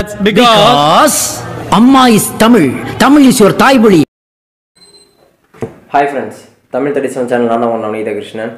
That's because Because அம்மா is Tamil Tamil is your தாய்மொழி hi friends Tamil thirty seven channel நான் தான் உங்கள் நவநீத கிருஷ்ணன்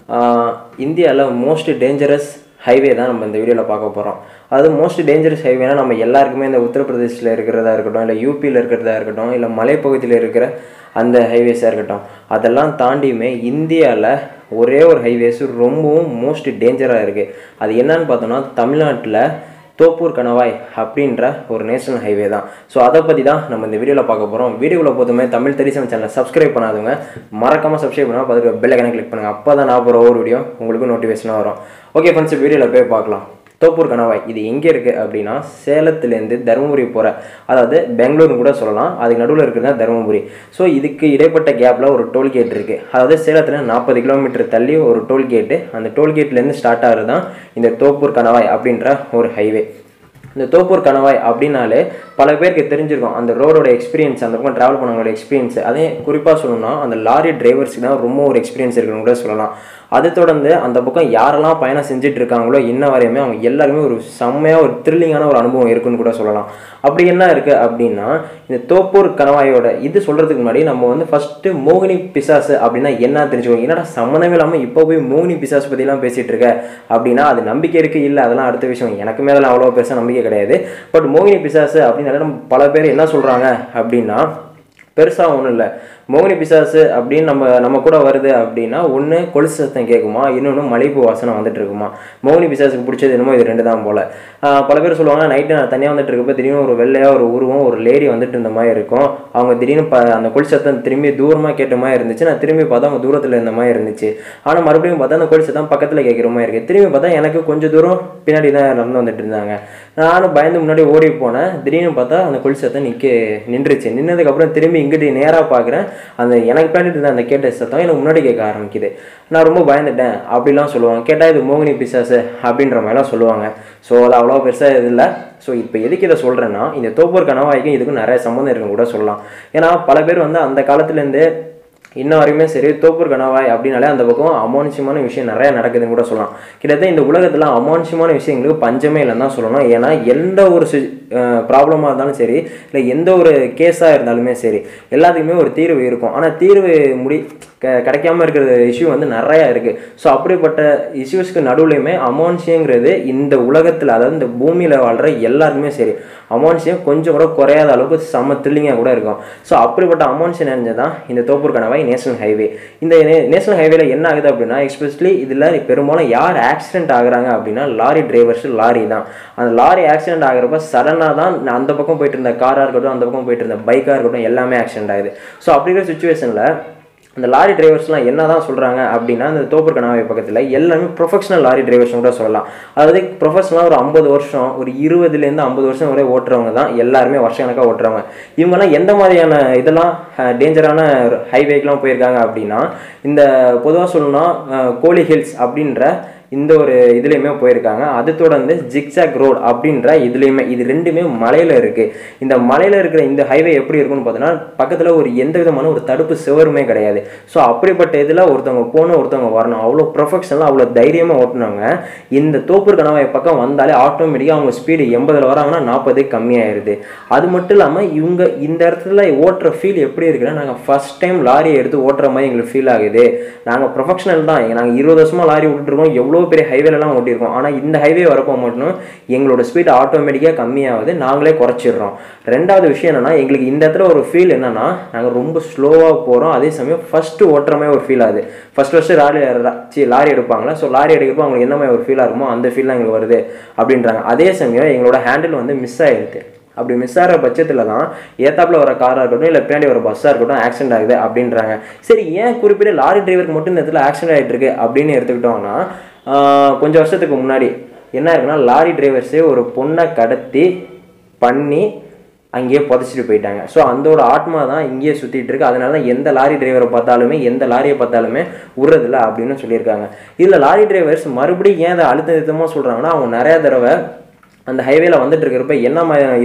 இந்தியாவில் மோஸ்ட் டேஞ்சரஸ் ஹைவே தான் நம்ம இந்த வீடியோவில் பார்க்க போகிறோம் அது மோஸ்ட் டேஞ்சரஸ் ஹைவேனா நம்ம எல்லாருக்குமே இந்த உத்தரப்பிரதேசில் இருக்கிறதா இருக்கட்டும் இல்லை யூபியில் இருக்கிறதா இருக்கட்டும் இல்லை மலைப்பகுதியில் இருக்கிற அந்த ஹைவேஸாக இருக்கட்டும் அதெல்லாம் தாண்டியுமே இந்தியாவில் ஒரே ஒரு ஹைவேஸ் ரொம்பவும் மோஸ்ட் டேஞ்சராக இருக்குது அது என்னன்னு பார்த்தோம்னா தமிழ்நாட்டில் தோப்பூர் கணவாய் அப்படின்ற ஒரு நேஷனல் ஹைவே தான் ஸோ அதை பற்றி தான் நம்ம இந்த வீடியோவில் பார்க்க போகிறோம் வீடியோவில் போதுமே தமிழ் தெரிசம் சேனலை சப்ஸ்கிரைப் பண்ணாதவங்க மறக்காமல் சப்ஸ்கிரைப் பண்ணால் பார்த்துட்டு பெல் ஐக்கனை கிளிக் பண்ணுங்கள் அப்போ தான் நான் போகிற ஒவ்வொரு வீடியோ உங்களுக்கு நோட்டிஃபிகேஷனாக வரும் ஓகே ஃப்ரெண்ட்ஸ் வீடியோவில் போய் பார்க்கலாம் தோப்பூர் கணவாய் இது எங்கே இருக்குது அப்படின்னா சேலத்துலேருந்து தருமபுரி போகிற அதாவது பெங்களூர்னு கூட சொல்லலாம் அதுக்கு நடுவில் இருக்கிறது தான் தருமபுரி ஸோ இதுக்கு இடைப்பட்ட கேப்பில் ஒரு டோல்கேட் இருக்குது அதாவது சேலத்தில் நாற்பது கிலோமீட்டர் தள்ளி ஒரு டோல்கேட்டு அந்த டோல்கேட்லேருந்து ஸ்டார்ட் ஆகுறது தான் இந்த தோப்பூர் கணவாய் அப்படின்ற ஒரு ஹைவே இந்த தோப்பூர் கணவாய் அப்படின்னாலே பல பேருக்கு தெரிஞ்சிருக்கும் அந்த ரோடோட எக்ஸ்பீரியன்ஸ் அந்த பக்கம் ட்ராவல் பண்ணவங்களோட எக்ஸ்பீரியன்ஸ் அதே குறிப்பாக சொல்லணும்னா அந்த லாரி டிரைவர்ஸ்க்கு தான் ரொம்ப ஒரு எக்ஸ்பீரியன்ஸ் இருக்குன்னு கூட சொல்லலாம் அது தொடர்ந்து அந்த பக்கம் யாரெல்லாம் பயணம் செஞ்சுட்டு இருக்காங்களோ இன்ன வரையுமே அவங்க எல்லாருமே ஒரு செம்மையாக ஒரு த்ரில்லிங்கான ஒரு அனுபவம் இருக்குன்னு கூட சொல்லலாம் அப்படி என்ன இருக்குது அப்படின்னா இந்த தோப்பூர் கணவாயோட இது சொல்கிறதுக்கு முன்னாடி நம்ம வந்து ஃபஸ்ட்டு மோகினி பிசாசு அப்படின்னா என்ன தெரிஞ்சுக்கோங்க என்னடா சம்மந்தமே இல்லாமல் இப்போ போய் மோகினி பிசாசு பற்றிலாம் பேசிகிட்டு இருக்க அப்படின்னா அது நம்பிக்கை இருக்குது இல்லை அதெல்லாம் அடுத்த விஷயம் எனக்கு மேலே அவ்வளோ பெருசாக நம்பிக்கை கிடையாது பட் மோகினி பிசாசு அப்படின்னால நம்ம பல பேர் என்ன சொல்கிறாங்க அப்படின்னா பெருசாக ஒன்றும் இல்லை மோகினி பிசாசு அப்படின்னு நம்ம நம்ம கூட வருது அப்படின்னா ஒன்று கொலுசு சத்தம் கேட்குமா இன்னொன்று மலைப்பு வாசனை வந்துட்டு இருக்குமா மோகினி பிசாசுக்கு பிடிச்சது என்னமோ இது ரெண்டு தான் போல் பல பேர் சொல்லுவாங்க நைட்டு நான் தனியாக வந்துட்டு இருக்கப்ப திடீர்னு ஒரு வெள்ளையாக ஒரு உருவம் ஒரு லேடி வந்துட்டு இருந்த மாதிரி இருக்கும் அவங்க திடீர்னு ப அந்த கொலுசு சத்தம் திரும்பி தூரமாக கேட்ட மாதிரி இருந்துச்சு நான் திரும்பி பார்த்தா அவங்க தூரத்தில் இருந்த மாதிரி இருந்துச்சு ஆனால் மறுபடியும் பார்த்தா அந்த கொலுசு சத்தம் பக்கத்தில் கேட்குற மாதிரி இருக்குது திரும்பி பார்த்தா எனக்கு கொஞ்சம் தூரம் பின்னாடி தான் நடந்து வந்துட்டு இருந்தாங்க நானும் பயந்து முன்னாடி ஓடி போனேன் திடீர்னு பார்த்தா அந்த கொலுசு சத்தம் நிற்க நின்றுச்சு நின்னதுக்கப்புறம் திரும்பி இங்கிட்டு நேராக பார்க்குறேன் அந்த எனக்கு பின்னாடி இருந்த அந்த கேட்ட சத்தம் எனக்கு முன்னாடி கேட்க ஆரம்பிக்குது நான் ரொம்ப பயந்துட்டேன் அப்படிலாம் சொல்லுவாங்க கேட்டால் இது மோகினி பிசாசு அப்படின்ற மாதிரிலாம் சொல்லுவாங்க ஸோ அது அவ்வளோ பெருசாக இது இல்லை ஸோ இப்போ எதுக்கு இதை சொல்கிறேன்னா இந்த தோப்பூர் கணவாய்க்கும் இதுக்கும் நிறைய சம்மந்தம் இருக்குன்னு கூட சொல்லலாம் ஏன்னா பல பேர் வந்து அந்த காலத்துலேருந்து இன்ன வரையுமே சரி தோப்பூர் கணவாய் அப்படின்னாலே அந்த பக்கம் அமானுஷ்யமான விஷயம் நிறைய நடக்குதுன்னு கூட சொல்லலாம் கிட்டத்தட்ட இந்த உலகத்தில் அமானுஷ்யமான விஷயங்களுக்கு பஞ்சமே இல்லைன்னு தான் சொல்லணும் ஏன்னா எந்த ஒரு ப்ராப்ளமாக இருந்தாலும் சரி இல்லை எந்த ஒரு கேஸாக இருந்தாலுமே சரி எல்லாத்துக்குமே ஒரு தீர்வு இருக்கும் ஆனால் தீர்வு முடி க கிடைக்காம இருக்கிற இஷ்யூ வந்து நிறையா இருக்குது ஸோ அப்படிப்பட்ட இஷ்யூஸ்க்கு நடுவுலையுமே அமானுஷ்யங்கிறது இந்த உலகத்தில் அதாவது இந்த பூமியில் வாழ்கிற எல்லாருக்குமே சரி அமானுஷ்யம் கொஞ்சம் கூட குறையாத அளவுக்கு செம்ம த்ரில்லிங்காக கூட இருக்கும் ஸோ அப்படிப்பட்ட அமானுஷ்யம் நிறைஞ்சது தான் இந்த தோப்பூர் கணவாய் நேஷனல் ஹைவே இந்த நேஷனல் ஹைவேல என்ன ஆகுது அப்படின்னா எஸ்பெஷலி இதில் பெரும்பாலும் யார் ஆக்சிடென்ட் ஆகுறாங்க அப்படின்னா லாரி டிரைவர்ஸ் லாரி தான் அந்த லாரி ஆக்சிடென்ட் ஆகிறப்ப சடனாக தான் நான் அந்த பக்கம் போயிட்டு இருந்த காராக இருக்கட்டும் அந்த பக்கம் போயிட்டு இருந்த பைக்காக இருக்கட்டும் எல்லாமே ஆக்சிடென்ட் ஆகுது ஸோ அப்படி இருக்கிற சுச்சுவேஷனில் அந்த லாரி டிரைவர்ஸ்லாம் என்ன தான் சொல்கிறாங்க அப்படின்னா இந்த தோப்பூர் கணவாய் பக்கத்தில் எல்லாமே ப்ரொஃபஷனல் லாரி டிரைவர்ஸ் கூட சொல்லலாம் அதாவது ப்ரொஃபஷனலாக ஒரு ஐம்பது வருஷம் ஒரு இருபதுலேருந்து ஐம்பது வருஷம் வரை ஓட்டுறவங்க தான் எல்லாருமே வருஷக்கணக்காக ஓட்டுறவங்க இவங்கெல்லாம் எந்த மாதிரியான இதெல்லாம் டேஞ்சரான ஹைவேக்கெலாம் போயிருக்காங்க அப்படின்னா இந்த பொதுவாக சொல்லணும்னா கோலி ஹில்ஸ் அப்படின்ற இந்த ஒரு இதுலேயுமே போயிருக்காங்க அது தொடர்ந்து ஜிக்ஸாக் ரோட் அப்படின்ற இதுலேயுமே இது ரெண்டுமே மலையில் இருக்குது இந்த மலையில் இருக்கிற இந்த ஹைவே எப்படி இருக்கும்னு பார்த்தோன்னா பக்கத்தில் ஒரு எந்த விதமான ஒரு தடுப்பு சுவருமே கிடையாது ஸோ அப்படிப்பட்ட இதில் ஒருத்தவங்க போகணும் ஒருத்தவங்க வரணும் அவ்வளோ ப்ரொஃபஷனலாக அவ்வளோ தைரியமாக ஓட்டுனவங்க இந்த தோப்பூர் கணவாய் பக்கம் வந்தாலே ஆட்டோமேட்டிக்காக அவங்க ஸ்பீடு எண்பதில் வராங்கன்னா நாற்பது கம்மியாயிருது அது மட்டும் இல்லாமல் இவங்க இந்த இடத்துல ஓட்டுற ஃபீல் எப்படி இருக்குன்னா நாங்கள் ஃபஸ்ட் டைம் லாரியை எடுத்து ஓட்டுற மாதிரி எங்களுக்கு ஃபீல் ஆகுது நாங்கள் ப்ரொஃபஷனல் தான் நாங்கள் இருபது வருஷமாக லாரி விட்டுருக்கோம் எவ்வளோ பெரிய ஹைவேலலாம் ஓட்டியிருக்கோம் ஆனால் இந்த ஹைவே வரப்போ மட்டும் எங்களோட ஸ்பீட் ஆட்டோமேட்டிக்காக கம்மியாகுது நாங்களே குறைச்சிடுறோம் ரெண்டாவது விஷயம் என்னென்னா எங்களுக்கு இந்த இடத்துல ஒரு ஃபீல் என்னென்னா நாங்கள் ரொம்ப ஸ்லோவாக போகிறோம் அதே சமயம் ஃபஸ்ட்டு ஓட்டுற மாதிரி ஒரு ஃபீல் ஆகுது ஃபஸ்ட் ஃபஸ்ட்டு லாரி சி லாரி எடுப்பாங்களா ஸோ லாரி எடுக்கிறப்போ அவங்களுக்கு என்ன மாதிரி ஒரு ஃபீலாக இருக்குமோ அந்த ஃபீல் எங்களுக்கு வருது அப்படின்றாங்க அதே சமயம் எங்களோட ஹேண்டில் வந்து மிஸ் ஆகிடுது அப்படி மிஸ் ஆகிற பட்சத்தில் தான் ஏத்தாப்பில் வர காராக இருக்கட்டும் இல்லை பின்னாடி வர பஸ்ஸாக இருக்கட்டும் ஆக்சிடென்ட் ஆகுது அப்படின்றாங்க சரி ஏன் குறிப்பிட்ட லாரி டிரைவருக்கு மட்டும் இந்த இடத்துல ஆக்சிடென்ட் ஆகிட்டு இருக்கு அப்படின்னு எடுத்துக்கிட்டோம்னா கொஞ்சம் வருஷத்துக்கு முன்னாடி என்ன இருக்குன்னா லாரி டிரைவர்ஸே ஒரு பொண்ணை கடத்தி பண்ணி அங்கேயே புதைச்சிட்டு போயிட்டாங்க ஸோ அந்தோட ஆத்மா தான் இங்கேயே சுற்றிட்டு இருக்கு அதனால தான் எந்த லாரி டிரைவரை பார்த்தாலுமே எந்த லாரியை பார்த்தாலுமே விடுறதில்ல அப்படின்னு சொல்லியிருக்காங்க இதில் லாரி டிரைவர்ஸ் மறுபடியும் ஏன் அதை அழுத்த நிறுத்தமாக சொல்கிறாங்கன்னா அவங்க நிறையா தடவை அந்த ஹைவேல வந்துட்டு இருக்கிறப்ப என்ன மாதிரியான இது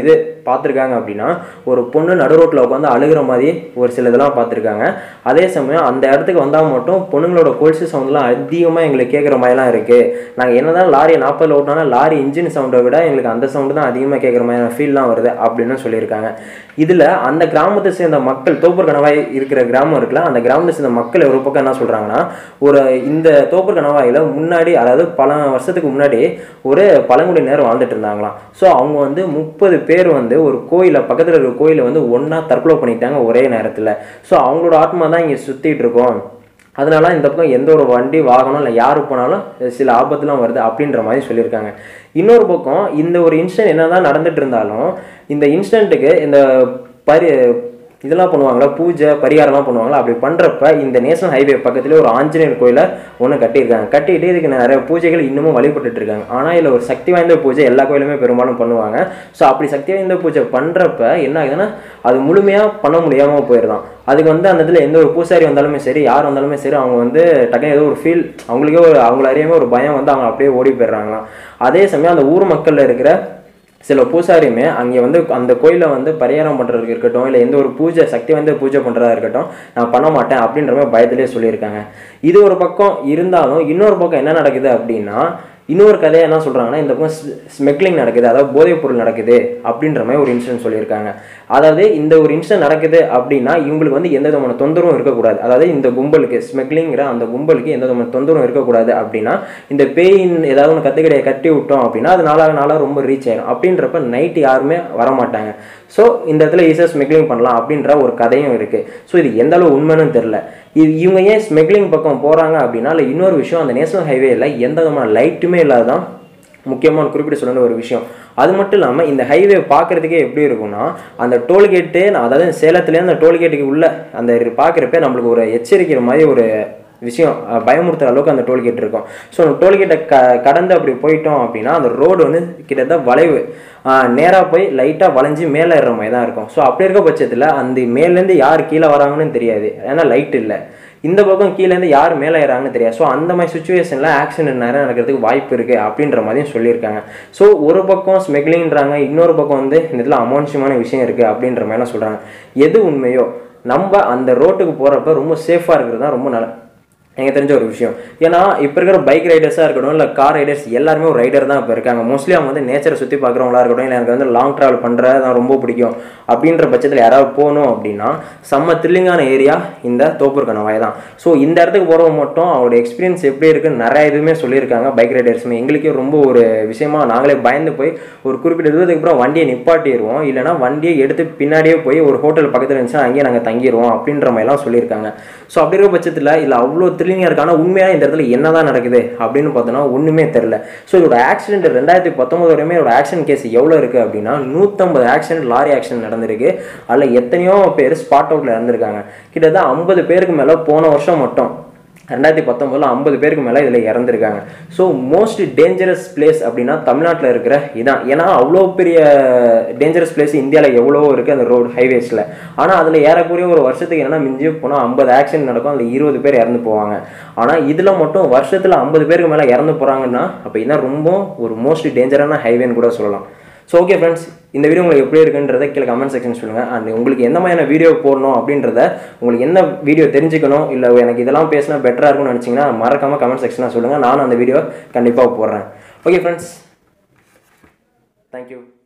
பார்த்துருக்காங்க அப்படின்னா ஒரு பொண்ணு நடு ரோட்டில் உட்காந்து அழுகிற மாதிரி ஒரு சில இதெல்லாம் பார்த்துருக்காங்க அதே சமயம் அந்த இடத்துக்கு வந்தால் மட்டும் பொண்ணுங்களோட கொலுசு சவுண்ட்லாம் அதிகமாக எங்களுக்கு கேட்குற மாதிரிலாம் இருக்குது நாங்கள் என்னதான் லாரியை நாற்பதில் ஓட்டினாலும் லாரி இன்ஜின் சவுண்டை விட எங்களுக்கு அந்த சவுண்டு தான் அதிகமாக கேட்குற மாதிரியான ஃபீல்லாம் வருது அப்படின்னு சொல்லியிருக்காங்க இதில் அந்த கிராமத்தை சேர்ந்த மக்கள் தோப்பூர் கணவாய் இருக்கிற கிராமம் இருக்குல்ல அந்த கிராமத்தை சேர்ந்த மக்கள் ஒரு பக்கம் என்ன சொல்கிறாங்கன்னா ஒரு இந்த தோப்பூர் கணவாயில் முன்னாடி அதாவது பல வருஷத்துக்கு முன்னாடி ஒரு பழங்குடியினர் வாழ்ந்துட்டு இருந்தாங்களாம் ஸோ அவங்க வந்து முப்பது பேர் வந்து ஒரு கோயிலை பக்கத்தில் இருக்கிற கோயிலை வந்து ஒன்றா தற்கொலை பண்ணிட்டாங்க ஒரே நேரத்தில் ஸோ அவங்களோட ஆத்மா தான் இங்கே சுற்றிட்டு இருக்கோம் அதனால இந்த பக்கம் எந்த ஒரு வண்டி வாகனம் இல்லை யாரு போனாலும் சில ஆபத்துலாம் வருது அப்படின்ற மாதிரி சொல்லியிருக்காங்க இன்னொரு பக்கம் இந்த ஒரு இன்சிடென்ட் என்னதான் நடந்துட்டு இருந்தாலும் இந்த இன்சிடென்ட்டுக்கு இந்த பரி இதெல்லாம் பண்ணுவாங்களா பூஜை பரிகாரம்லாம் பண்ணுவாங்களா அப்படி பண்ணுறப்ப இந்த நேஷனல் ஹைவே பக்கத்துல ஒரு ஆஞ்சநேயர் கோயிலை ஒன்று கட்டியிருக்காங்க கட்டிட்டு இதுக்கு நிறைய பூஜைகள் இன்னமும் வழிபட்டுட்டு இருக்காங்க ஆனால் இதில் ஒரு சக்தி வாய்ந்த பூஜை எல்லா கோயிலுமே பெரும்பாலும் பண்ணுவாங்க ஸோ அப்படி சக்தி வாய்ந்த பூஜை பண்ணுறப்ப என்ன ஆகுதுன்னா அது முழுமையாக பண்ண முடியாமல் போயிடுதான் அதுக்கு வந்து அந்த இடத்துல எந்த ஒரு பூசாரி வந்தாலுமே சரி யார் வந்தாலுமே சரி அவங்க வந்து டக்குனு ஏதோ ஒரு ஃபீல் அவங்களுக்கே ஒரு அவங்கள அறியாம ஒரு பயம் வந்து அவங்க அப்படியே ஓடி போயிடுறாங்களாம் அதே சமயம் அந்த ஊர் மக்கள்ல இருக்கிற சில பூசாரியுமே அங்கே வந்து அந்த கோயிலை வந்து பரிகாரம் பண்ணுறதுக்கு இருக்கட்டும் இல்லை எந்த ஒரு பூஜை சக்தி வந்து பூஜை பண்ணுறதா இருக்கட்டும் நான் பண்ண மாட்டேன் அப்படின்ற மாதிரி பயத்திலே சொல்லியிருக்காங்க இது ஒரு பக்கம் இருந்தாலும் இன்னொரு பக்கம் என்ன நடக்குது அப்படின்னா இன்னொரு கதையை என்ன சொல்கிறாங்கன்னா இந்த பக்கம் ஸ்மெக்லிங் நடக்குது அதாவது போதைப் பொருள் நடக்குது அப்படின்ற மாதிரி ஒரு இன்சிடென்ட் சொல்லியிருக்காங்க அதாவது இந்த ஒரு இன்சிடென்ட் நடக்குது அப்படின்னா இவங்களுக்கு வந்து எந்த விதமான தொந்தரவும் இருக்கக்கூடாது அதாவது இந்த கும்பலுக்கு ஸ்மெக்லிங்கிற அந்த கும்பலுக்கு எந்த விதமான தொந்தரவும் இருக்கக்கூடாது அப்படின்னா இந்த பேயின் ஏதாவது ஒன்று கத்துக்கடையை கட்டி விட்டோம் அப்படின்னா அது நாளாக நாளாக ரொம்ப ரீச் ஆயிடும் அப்படின்றப்ப நைட்டு யாருமே வரமாட்டாங்க ஸோ இந்த இடத்துல ஈஸியாக ஸ்மெக்லிங் பண்ணலாம் அப்படின்ற ஒரு கதையும் இருக்குது ஸோ இது எந்த அளவு உண்மைன்னு தெரில இது இவங்க ஏன் ஸ்மெக்லிங் பக்கம் போகிறாங்க அப்படின்னா இல்லை இன்னொரு விஷயம் அந்த நேஷனல் ஹைவேல எந்த விதமான லைட்டுமே இல்லாதான் முக்கியமான குறிப்பிட்டு சொல்லுற ஒரு விஷயம் அது மட்டும் இல்லாமல் இந்த ஹைவே பார்க்குறதுக்கே எப்படி இருக்கும்னா அந்த டோல்கேட்டு அதாவது சேலத்துலேருந்து அந்த டோல்கேட்டுக்கு உள்ள அந்த பார்க்குறப்ப நம்மளுக்கு ஒரு எச்சரிக்கிற மாதிரி ஒரு விஷயம் அஹ், பயமுறுத்துற அளவுக்கு அந்த டோல்கேட் இருக்கும் ஸோ அந்த டோல்கேட்டை க கடந்து அப்படி போயிட்டோம் அப்படின்னா அந்த ரோடு வந்து கிட்டத்தட்ட வளைவு நேராக போய் லைட்டாக வளைஞ்சு மேலே ஏறுற மாதிரி தான் இருக்கும் ஸோ அப்படி இருக்க பட்சத்தில் அந்த மேலேருந்து யார் கீழே வராங்கன்னு தெரியாது ஏன்னா லைட் இல்லை இந்த பக்கம் கீழேருந்து யார் மேலே ஏறாங்கன்னு தெரியாது ஸோ அந்த மாதிரி சுச்சுவேஷனில் ஆக்சிடென்ட் நிறைய நடக்கிறதுக்கு வாய்ப்பு இருக்குது அப்படின்ற மாதிரியும் சொல்லியிருக்காங்க ஸோ ஒரு பக்கம் ஸ்மெக்லிங்கிறாங்க இன்னொரு பக்கம் வந்து இந்த இதில் அமானுஷமான விஷயம் இருக்குது அப்படின்ற மாதிரிலாம் சொல்கிறாங்க எது உண்மையோ நம்ம அந்த ரோட்டுக்கு போகிறப்ப ரொம்ப சேஃபாக இருக்கிறது தான் ரொம்ப நல்ல எனக்கு தெரிஞ்ச ஒரு விஷயம் ஏன்னா இப்போ இருக்கிற பைக் ரைடர்ஸாக இருக்கட்டும் இல்லை கார் ரைடர்ஸ் எல்லாருமே ஒரு ரைடர் தான் இப்போ இருக்காங்க மோஸ்ட்லி அவங்க வந்து நேச்சரை சுற்றி பார்க்குறவங்களா இருக்கட்டும் இல்லை எனக்கு வந்து லாங் ட்ராவல் பண்ணுறது தான் ரொம்ப பிடிக்கும் அப்படின்ற பட்சத்தில் யாராவது போகணும் அப்படின்னா செம்ம த்ரில்லிங்கான ஏரியா இந்த தோப்பூர் கணவாய் தான் ஸோ இந்த இடத்துக்கு போகிறவங்க மட்டும் அவரோட எக்ஸ்பீரியன்ஸ் எப்படி இருக்குன்னு நிறைய இதுவுமே சொல்லியிருக்காங்க பைக் ரைடர்ஸுமே எங்களுக்கே ரொம்ப ஒரு விஷயமா நாங்களே பயந்து போய் ஒரு குறிப்பிட்ட தூரத்துக்கு அப்புறம் வண்டியை நிப்பாட்டிடுவோம் இல்லைனா வண்டியை எடுத்து பின்னாடியே போய் ஒரு ஹோட்டல் பக்கத்தில் இருந்துச்சுன்னா அங்கேயே நாங்கள் தங்கிடுவோம் அப்படின்ற மாதிரிலாம் சொல்லியிருக்காங்க ஸோ அப்படி இருக்க பட்சத்தில் இல்லை அவ்வளோ த்ரில்லிங்காக இருக்கு ஆனால் உண்மையாக இந்த இடத்துல என்னதான் நடக்குது அப்படின்னு பார்த்தோன்னா ஒன்றுமே தெரில ஸோ இதோட ஆக்சிடென்ட் ரெண்டாயிரத்தி பத்தொம்பது வரையுமே இதோட ஆக்சிடென்ட் கேஸ் எவ்வளோ இருக்குது அப்படின்னா நூற்றம்பது ஆக்சிடென்ட் லாரி ஆக்சிடென்ட் நடந்திருக்கு அதில் எத்தனையோ பேர் ஸ்பாட் அவுட்டில் இறந்துருக்காங்க கிட்டத்தட்ட ஐம்பது பேருக்கு மேலே போன வருஷம் மட்டும் ரெண்டாயிரத்தி பத்தொம்பதில் ஐம்பது பேருக்கு மேலே இதில் இறந்துருக்காங்க ஸோ மோஸ்ட் டேஞ்சரஸ் பிளேஸ் அப்படின்னா தமிழ்நாட்டில் இருக்கிற இதான் ஏன்னா அவ்வளோ பெரிய டேஞ்சரஸ் பிளேஸ் இந்தியாவில் எவ்வளோ இருக்குது அந்த ரோடு ஹைவேஸில் ஆனால் அதில் ஏறக்குறைய ஒரு வருஷத்துக்கு என்னன்னா மிஞ்சி போனால் ஐம்பது ஆக்சிடென்ட் நடக்கும் அதில் இருபது பேர் இறந்து போவாங்க ஆனால் இதில் மட்டும் வருஷத்தில் ஐம்பது பேருக்கு மேலே இறந்து போகிறாங்கன்னா அப்போ இதான் ரொம்ப ஒரு மோஸ்ட் டேஞ்சரான ஹைவேன்னு கூட சொல்லலாம் ஸோ ஓகே ஃப்ரெண்ட்ஸ் இந்த வீடியோ உங்களுக்கு எப்படி இருக்குன்றத கீழே கமெண்ட் செக்ஷன் சொல்லுங்கள் அண்ட் உங்களுக்கு எந்த மாதிரியான வீடியோ போடணும் அப்படின்றத உங்களுக்கு என்ன வீடியோ தெரிஞ்சுக்கணும் இல்லை எனக்கு இதெல்லாம் பேசினா பெட்டராக இருக்கும்னு நினச்சிங்கன்னா மறக்காமல் கமெண்ட் செக்ஷனாக சொல்லுங்கள் நானும் அந்த வீடியோ கண்டிப்பாக போடுறேன் ஓகே ஃப்ரெண்ட்ஸ் தேங்க்யூ